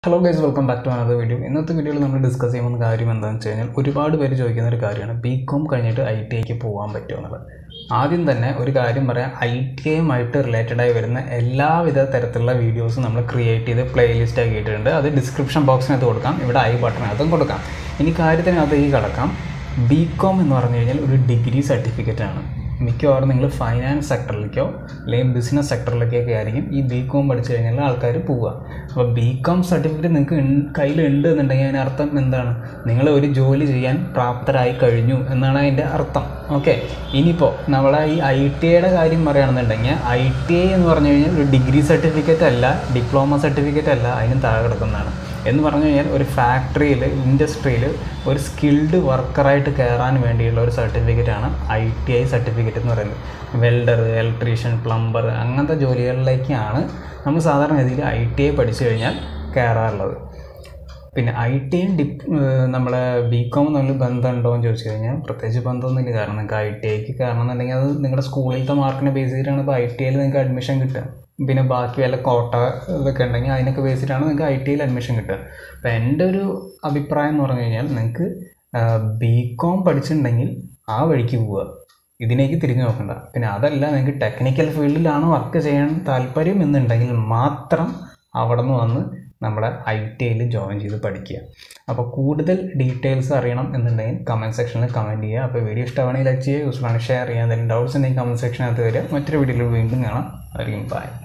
hello guys welcome back to another video ഇന്നത്തെ വീഡിയോയിൽ നമ്മൾ ഡിസ്കസ് ചെയ്യുന്ന കാര്യം എന്താണെന്ന് വെച്ച് കഴിഞ്ഞാൽ ഒരുപാട് പേര് ചോദിക്കുന്ന ഒരു കാര്യമാണ് ബി കോം കഴിഞ്ഞിട്ട് ഐ ടി ഐക്ക് പോകാൻ പറ്റുമോ എന്നുള്ളത് ആദ്യം തന്നെ ഒരു കാര്യം പറയാം ഐ ടി ഐയുമായിട്ട് റിലേറ്റഡ് ആയി വരുന്ന എല്ലാവിധ തരത്തിലുള്ള വീഡിയോസും നമ്മൾ ക്രിയേറ്റ് ചെയ്ത് പ്ലേലിസ്റ്റ് ആക്കിയിട്ടുണ്ട് അത് ഡിസ്ക്രിപ്ഷൻ ബോക്സിനകത്ത് കൊടുക്കാം ഇവിടെ ഐ ബട്ടണിനകത്തും കൊടുക്കാം ഇനി കാര്യത്തിനകത്ത് ഈ കിടക്കാം ബി കോം എന്ന് പറഞ്ഞു കഴിഞ്ഞാൽ ഒരു ഡിഗ്രി സർട്ടിഫിക്കറ്റ് ആണ് മിക്കവാറും നിങ്ങൾ ഫൈനാൻസ് സെക്ടറിലേക്കോ അല്ലെങ്കിൽ ബിസിനസ് സെക്ടറിലേക്കൊക്കെ ആയിരിക്കും ഈ ബി കോം പഠിച്ചു കഴിഞ്ഞാൽ ആൾക്കാർ പോവുക അപ്പോൾ ബി കോം സർട്ടിഫിക്കറ്റ് നിങ്ങൾക്ക് കയ്യിലുണ്ട് എന്നുണ്ടെങ്കിൽ അതിനർത്ഥം എന്താണ് നിങ്ങൾ ഒരു ജോലി ചെയ്യാൻ പ്രാപ്തരായി കഴിഞ്ഞു എന്നാണ് അതിൻ്റെ അർത്ഥം ഓക്കെ ഇനിയിപ്പോൾ നമ്മളെ ഈ ഐ ടി ഐയുടെ കാര്യം പറയുകയാണെന്നുണ്ടെങ്കിൽ ഐ ടി ഐ എന്ന് പറഞ്ഞു കഴിഞ്ഞാൽ ഒരു ഡിഗ്രി സർട്ടിഫിക്കറ്റ് അല്ല ഡിപ്ലോമ സർട്ടിഫിക്കറ്റ് അല്ല അതിന് താഴെ കിടക്കുന്നതാണ് എന്ന് പറഞ്ഞു കഴിഞ്ഞാൽ ഒരു ഫാക്ടറിയിൽ ഇൻഡസ്ട്രിയിൽ ഒരു സ്കിൽഡ് വർക്കറായിട്ട് കയറാൻ വേണ്ടിയുള്ള ഒരു സർട്ടിഫിക്കറ്റാണ് ഐ ടി ഐ സർട്ടിഫിക്കറ്റ് എന്ന് പറയുന്നത് വെൽഡർ ഇലക്ട്രീഷ്യൻ പ്ലംബർ അങ്ങനത്തെ ജോലികളിലേക്കാണ് നമ്മൾ സാധാരണ രീതിയിൽ ഐ ടി ഐ പഠിച്ചു കഴിഞ്ഞാൽ കയറാറുള്ളത് പിന്നെ ഐ ടി ഐയും ഡിപ് നമ്മളെ ബി കോം തമ്മിൽ ബന്ധമുണ്ടോ എന്ന് ചോദിച്ചു കഴിഞ്ഞാൽ പ്രത്യേകിച്ച് ബന്ധമൊന്നുമില്ല കാരണം നിങ്ങൾക്ക് ഐ ടി ഐക്ക് കയറണം എന്നുണ്ടെങ്കിൽ അത് നിങ്ങളുടെ സ്കൂളിലത്തെ മാർക്കിനെ ബേസ് ചെയ്തിട്ടാണ് ഇപ്പോൾ ഐ ടി ഐയിൽ നിങ്ങൾക്ക് അഡ്മിഷൻ കിട്ടുക പിന്നെ ബാക്കി വല്ല കോട്ട ഇതൊക്കെ ഉണ്ടെങ്കിൽ അതിനൊക്കെ ബേസ് ചെയ്തിട്ടാണ് നിങ്ങൾക്ക് ഐ ടി ഐയിൽ അഡ്മിഷൻ കിട്ടുക അപ്പോൾ എൻ്റെ ഒരു അഭിപ്രായം എന്ന് പറഞ്ഞു കഴിഞ്ഞാൽ നിങ്ങൾക്ക് ബി കോം പഠിച്ചിട്ടുണ്ടെങ്കിൽ ആ വഴിക്ക് പോവുക ഇതിലേക്ക് തിരിഞ്ഞു നോക്കണ്ട പിന്നെ അതല്ല നിങ്ങൾക്ക് ടെക്നിക്കൽ ഫീൽഡിലാണ് വർക്ക് ചെയ്യാൻ താല്പര്യം എന്നുണ്ടെങ്കിൽ മാത്രം അവിടെ നിന്ന് വന്ന് നമ്മുടെ ഐ ടി ഐയിൽ ജോയിൻ ചെയ്ത് പഠിക്കുക അപ്പോൾ കൂടുതൽ ഡീറ്റെയിൽസ് അറിയണം എന്നുണ്ടെങ്കിൽ കമൻറ്റ് സെക്ഷനിൽ കമൻറ്റ് ചെയ്യുക അപ്പോൾ വീഡിയോ ഇഷ്ടമാണെങ്കിൽ ലൈക്ക് ചെയ്യുക യൂസ്ഫുള്ളാണ് ഷെയർ ചെയ്യുക എന്തെങ്കിലും ഡൗട്ട്സ് ഉണ്ടെങ്കിൽ കമൻറ്റ് സെക്ഷനകത്ത് വരിക മറ്റൊരു വീഡിയോയിൽ വീണ്ടും കാണാം ആയിരിക്കും ബൈ